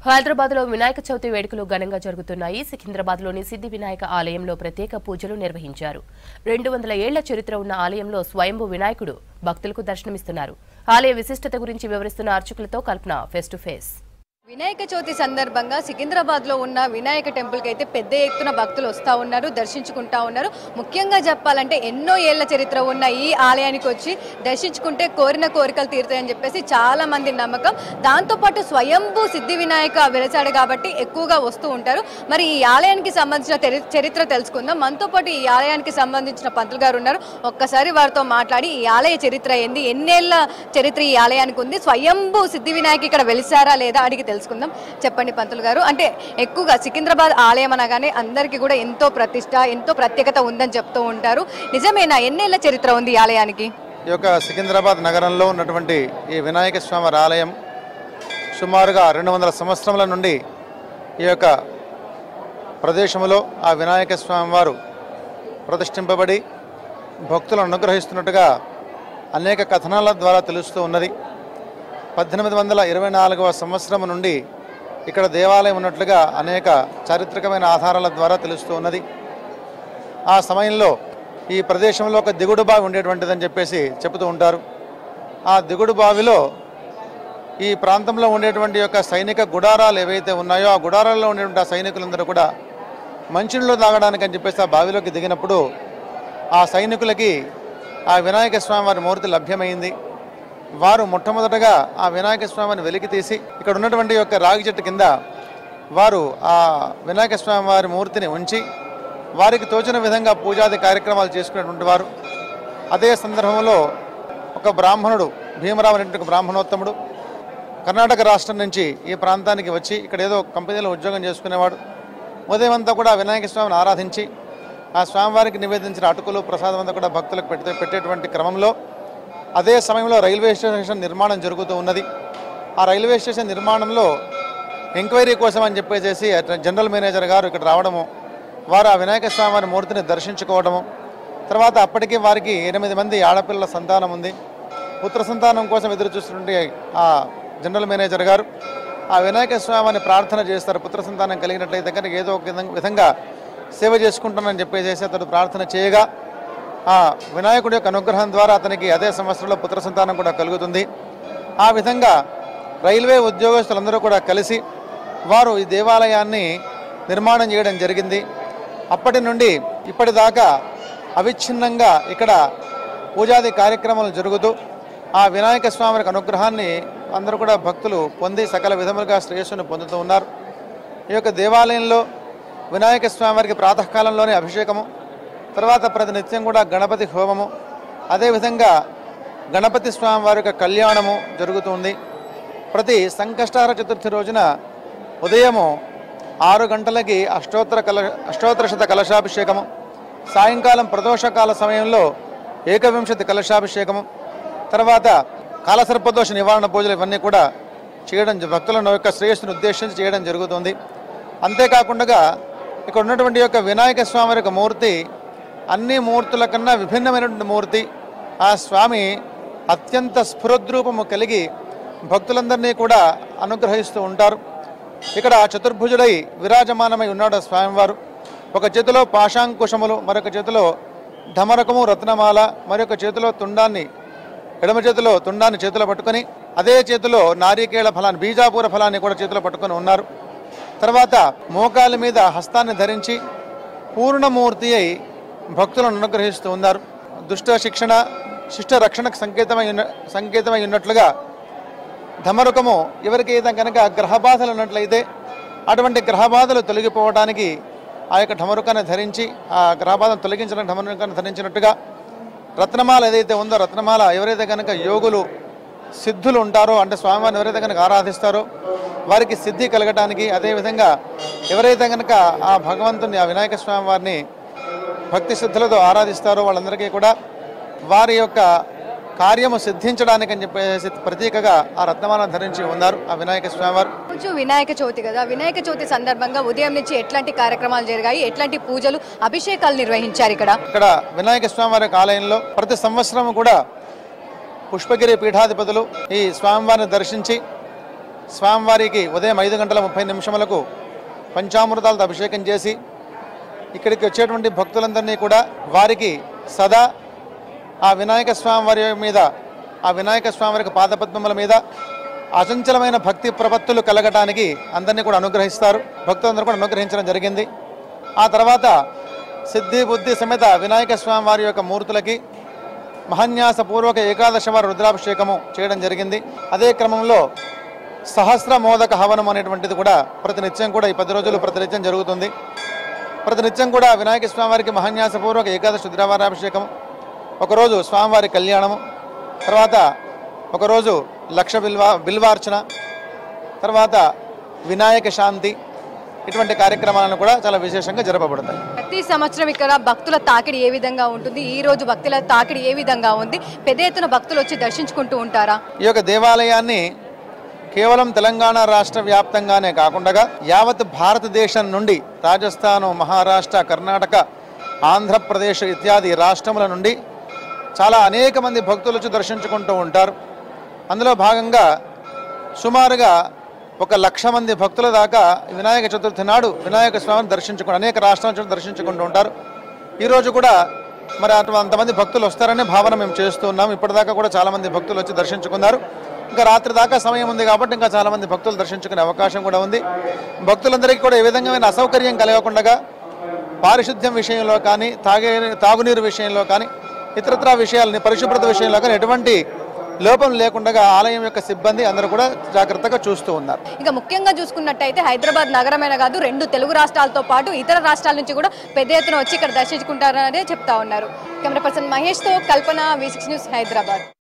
హైదరాబాద్ లో వినాయక చవితి వేడుకలు ఘనంగా జరుగుతున్నాయి సికింద్రాబాద్ లోని సిద్ధి వినాయక ఆలయంలో ప్రత్యేక పూజలు నిర్వహించారు రెండు వందల ఏళ్ల చరిత్ర ఉన్న ఆలయంలో స్వయంభూ వినాయకుడు భక్తులకు దర్శనమిస్తున్నారు ఆలయ విశిష్టత గురించి వివరిస్తున్న అర్చకులతో Kalpana face to face Vinayaka Chavithi సందర్భంగా సికింద్రాబాద్ లో ఉన్న వినాయక టెంపుల్ కి అయితే పెద్ద ఎత్తున భక్తులు వస్తూ ఉన్నారు దర్శించుకుంటా ఉన్నారు ముఖ్యంగా చెప్పాలంటే ఎన్నో ఏళ్ల చరిత్ర ఉన్న ఈ ఆలయానికి వచ్చి దర్శించుకుంటే కోరిన కోరికలు తీరుతాయని చెప్పేసి చాలా మంది నమ్మకం దాంతోపాటు స్వయంభూ సిద్ధి వినాయక వెలసాడు కాబట్టి ఎక్కువగా వస్తూ ఉంటారు మరి ఈ ఆలయానికి సంబంధించిన తెరి- చరిత్ర తెలుసుకుందాం మనతో పాటు ఈ ఆలయానికి సంబంధించిన పంతులు గారు ఉన్నారు ఒక్కసారి వారితో మాట్లాడి ఈ ఆలయ చరిత్ర ఏంది ఎన్నేళ్ల చరిత్ర ఈ ఆలయానికి ఉంది స్వయంభూ సిద్ధి వినాయక్ ఇక్కడ వెలిసారా లేదా అడిగి తెలుసుకుందాం చెప్పండి పంతులు గారు అంటే ఎక్కువగా సికింద్రాబాద్ ఆలయం అనగానే అందరికీ కూడా ఎంతో ప్రతిష్ట ఎంతో ప్రత్యేకత ఉందని చెప్తూ ఉంటారు నిజమేనా ఎన్నేళ్ల చరిత్ర ఉంది ఈ ఆలయానికి ఈ యొక్క సికింద్రాబాద్ నగరంలో ఉన్నటువంటి ఈ వినాయక స్వామి వారి ఆలయం సుమారుగా రెండు వందల సంవత్సరముల నుండి ఈ యొక్క ప్రదేశంలో ఆ వినాయక స్వామి వారు ప్రతిష్ఠింపబడి భక్తులను అనుగ్రహిస్తున్నట్టుగా అనేక కథనాల ద్వారా తెలుస్తూ ఉన్నది పద్దెనిమిది వందల ఇరవై నాలుగవ సంవత్సరం నుండి ఇక్కడ దేవాలయం ఉన్నట్లుగా అనేక చారిత్రకమైన ఆధారాల ద్వారా తెలుస్తూ ఉన్నది ఆ సమయంలో ఈ ప్రదేశంలో ఒక దిగుడు బావి ఉండేటువంటిదని చెప్పేసి చెబుతూ ఉంటారు ఆ దిగుడు బావిలో ఈ ప్రాంతంలో ఉండేటువంటి యొక్క సైనిక గుడారాలు ఏవైతే ఉన్నాయో ఆ గుడారాల్లో ఉండేటువంటి ఆ సైనికులందరూ కూడా మంచినీళ్ళు తాగడానికి అని చెప్పేసి ఆ బావిలోకి దిగినప్పుడు ఆ సైనికులకి ఆ వినాయక స్వామి వారి మూర్తి లభ్యమైంది వారు మొట్టమొదటగా ఆ వినాయక స్వామిని వెలికి తీసి ఇక్కడ ఉన్నటువంటి యొక్క రాగి చెట్టు కింద వారు ఆ వినాయక స్వామి వారి మూర్తిని ఉంచి వారికి తోచిన విధంగా పూజాది కార్యక్రమాలు చేసుకునేటువంటి వారు అదే సందర్భంలో ఒక బ్రాహ్మణుడు భీమరావు అనేటువంటి ఒక బ్రాహ్మణోత్తముడు కర్ణాటక రాష్ట్రం నుంచి ఈ ప్రాంతానికి వచ్చి ఇక్కడ ఏదో కంపెనీలో ఉద్యోగం చేసుకునేవాడు ఉదయం అంతా కూడా వినాయక స్వామిని ఆరాధించి ఆ స్వామివారికి నివేదించిన అటుకులు ప్రసాదం అంతా కూడా భక్తులకు పెట్టే పెట్టేటువంటి క్రమంలో అదే సమయంలో రైల్వే స్టేషన్ నిర్మాణం జరుగుతూ ఉన్నది ఆ రైల్వే స్టేషన్ నిర్మాణంలో ఎంక్వైరీ కోసం అని చెప్పేసి జనరల్ మేనేజర్ గారు ఇక్కడ రావడము వారు ఆ వినాయక స్వామి వారి మూర్తిని దర్శించుకోవడము తర్వాత అప్పటికే వారికి ఎనిమిది మంది ఆడపిల్లల సంతానం ఉంది పుత్ర సంతానం కోసం ఎదురు చూస్తుంటే ఆ జనరల్ మేనేజర్ గారు ఆ వినాయక స్వామిని ప్రార్థన చేస్తారు పుత్ర సంతానం కలిగినట్లయితే కనుక ఏదో ఒక విధంగా- విధంగా సేవ చేసుకుంటానని చెప్పేసి అతడు ప్రార్థన చేయగా ఆ వినాయకుడి యొక్క అనుగ్రహం ద్వారా అతనికి అదే సంవత్సరంలో పుత్ర సంతానం కూడా కలుగుతుంది ఆ విధంగా రైల్వే ఉద్యోగస్తులందరూ కూడా కలిసి వారు ఈ దేవాలయాన్ని నిర్మాణం చేయడం జరిగింది అప్పటి నుండి ఇప్పటిదాకా అవిచ్ఛిన్నంగా ఇక్కడ పూజాది కార్యక్రమాలు జరుగుతూ ఆ వినాయక స్వామి యొక్క అనుగ్రహాన్ని అందరూ కూడా భక్తులు పొంది సకల విధములుగా శ్రేయస్సును పొందుతూ ఉన్నారు ఈ యొక్క దేవాలయంలో వినాయక స్వామి వారికి ప్రాతకాలంలోనే అభిషేకము తర్వాత ప్రతి నిత్యం కూడా గణపతి హోమము అదేవిధంగా గణపతి స్వామి వారి యొక్క కళ్యాణము జరుగుతుంది ప్రతి సంకష్టార చతుర్థి రోజున ఉదయము ఆరు గంటలకి అష్టోత్తర కల అష్టోత్తర శత కలశాభిషేకము సాయంకాలం ప్రదోషకాల సమయంలో ఏకవింశతి కలశాభిషేకము తర్వాత కాలసర్పదోష నివారణ పూజలు ఇవన్నీ కూడా చేయడం భక్తులను యొక్క శ్రేయస్సును ఉద్దేశించి చేయడం జరుగుతుంది అంతేకాకుండా ఇక్కడ ఉన్నటువంటి యొక్క వినాయక స్వామి యొక్క మూర్తి అన్ని మూర్తుల కన్నా విభిన్నమైనటువంటి మూర్తి ఆ స్వామి అత్యంత స్ఫురద్రూపము కలిగి భక్తులందరినీ కూడా అనుగ్రహిస్తూ ఉంటారు ఇక్కడ చతుర్భుజుడై విరాజమానమై ఉన్నాడు ఆ స్వామివారు ఒక చేతిలో పాశాంకుశములు మరొక చేతిలో ధమరకము రత్నమాల మరొక చేతిలో తుండాన్ని ఎడమ చేతిలో తుండాన్ని చేతిలో పట్టుకొని అదే చేతిలో నారికేళ ఫలాన్ని బీజాపూర ఫలాన్ని కూడా చేతిలో పట్టుకొని ఉన్నారు తర్వాత మోకాల మీద హస్తాన్ని ధరించి పూర్ణమూర్తి అయి భక్తులను అనుగ్రహిస్తూ ఉన్నారు దుష్ట శిక్షణ శిష్ట రక్షణకు సంకేతమై ఉన్న సంకేతమై ఉన్నట్లుగా ధమరుకము ఎవరికైతే కనుక గ్రహబాధలు ఉన్నట్లయితే అటువంటి గ్రహబాధలు తొలగిపోవడానికి ఆ యొక్క ఢమరుకాన్ని ధరించి ఆ గ్రహబాధను తొలగించడానికి ఢమరుకాన్ని ధరించినట్టుగా రత్నమాల ఏదైతే ఉందో రత్నమాల ఎవరైతే కనుక యోగులు సిద్ధులు ఉంటారో అంటే స్వామివారిని ఎవరైతే కనుక ఆరాధిస్తారో వారికి సిద్ధి కలగటానికి అదేవిధంగా ఎవరైతే కనుక ఆ భగవంతుని ఆ వినాయక స్వామి వారిని భక్తి శ్రద్ధలతో ఆరాధిస్తారో వాళ్ళందరికీ కూడా వారి యొక్క కార్యము సిద్ధించడానికి అని చెప్పేసి ప్రతీకగా ఆ రత్నమాలను ధరించి ఉన్నారు ఆ వినాయక స్వామివారు రోజు వినాయక చవితి కదా వినాయక చవితి సందర్భంగా ఉదయం నుంచి ఎట్లాంటి కార్యక్రమాలు జరిగాయి ఎట్లాంటి పూజలు అభిషేకాలు నిర్వహించారు ఇక్కడ ఇక్కడ వినాయక స్వామివారి యొక్క ఆలయంలో ప్రతి సంవత్సరం కూడా పుష్పగిరి పీఠాధిపతులు ఈ స్వామివారిని దర్శించి స్వామివారికి ఉదయం ఐదు గంటల ముప్పై నిమిషములకు పంచామృతాలతో అభిషేకం చేసి ఇక్కడికి వచ్చేటువంటి భక్తులందరినీ కూడా వారికి సదా ఆ వినాయక స్వామి వారి మీద ఆ వినాయక స్వామి వారికి పాదపద్మముల మీద అచంచలమైన భక్తి ప్రపత్తులు కలగటానికి అందరినీ కూడా అనుగ్రహిస్తారు భక్తులందరూ కూడా అనుగ్రహించడం జరిగింది ఆ తర్వాత సిద్ధి బుద్ధి సమేత వినాయక స్వామి వారి యొక్క మూర్తులకి మహన్యాసపూర్వక ఏకాదశ వారి రుద్రాభిషేకము చేయడం జరిగింది అదే క్రమంలో సహస్ర మోదక హవనం అనేటువంటిది కూడా ప్రతినిత్యం కూడా ఈ పది రోజులు ప్రతినిత్యం జరుగుతుంది ప్రతినిత్యం కూడా వినాయక స్వామివారికి మహన్యాసపూర్వక ఏకాదశి రుద్రావారాభిషేకం ఒకరోజు స్వామివారి కళ్యాణము తర్వాత ఒకరోజు లక్ష బిల్వా బిల్వార్చన తర్వాత వినాయక శాంతి ఇటువంటి కార్యక్రమాలను కూడా చాలా విశేషంగా జరపబడతాయి ప్రతి సంవత్సరం ఇక్కడ భక్తుల తాకిడి ఏ విధంగా ఉంటుంది ఈ రోజు భక్తుల తాకిడి ఏ విధంగా ఉంది పెద్ద ఎత్తున భక్తులు వచ్చి దర్శించుకుంటూ ఉంటారా ఈ యొక్క దేవాలయాన్ని కేవలం తెలంగాణ రాష్ట్ర వ్యాప్తంగానే కాకుండా యావత్ భారతదేశం నుండి రాజస్థాను మహారాష్ట్ర కర్ణాటక ఆంధ్రప్రదేశ్ ఇత్యాది రాష్ట్రముల నుండి చాలా అనేక మంది భక్తులు వచ్చి దర్శించుకుంటూ ఉంటారు అందులో భాగంగా సుమారుగా ఒక లక్ష మంది భక్తుల దాకా వినాయక చతుర్థి నాడు వినాయక స్వామిని దర్శించుకుని అనేక రాష్ట్రాల నుంచి దర్శించుకుంటూ ఉంటారు ఈరోజు కూడా మరి అటు అంతమంది భక్తులు వస్తారనే భావన మేము చేస్తూ ఉన్నాం ఇప్పటిదాకా కూడా చాలా మంది భక్తులు వచ్చి దర్శించుకున్నారు ఇంకా రాత్రి దాకా సమయం ఉంది కాబట్టి ఇంకా చాలా మంది భక్తులు దర్శించుకునే అవకాశం కూడా ఉంది భక్తులందరికీ కూడా ఏ విధంగా అసౌకర్యం కలగకుండా పారిశుద్ధ్యం విషయంలో కానీ తాగే తాగునీరు విషయంలో కానీ ఇతరత్ర విషయాలని పరిశుభ్రత విషయంలో కానీ ఎటువంటి లోపం లేకుండా ఆలయం యొక్క సిబ్బంది అందరూ కూడా జాగ్రత్తగా చూస్తూ ఉన్నారు ఇక ముఖ్యంగా చూసుకున్నట్టయితే హైదరాబాద్ నగరమైన కాదు రెండు తెలుగు రాష్ట్రాలతో పాటు ఇతర రాష్ట్రాల నుంచి కూడా పెద్ద ఎత్తున వచ్చి ఇక్కడ దర్శించుకుంటారనే చెప్తా ఉన్నారు కెమెరా పర్సన్ మహేష్తో Kalpana V six news Hyderabad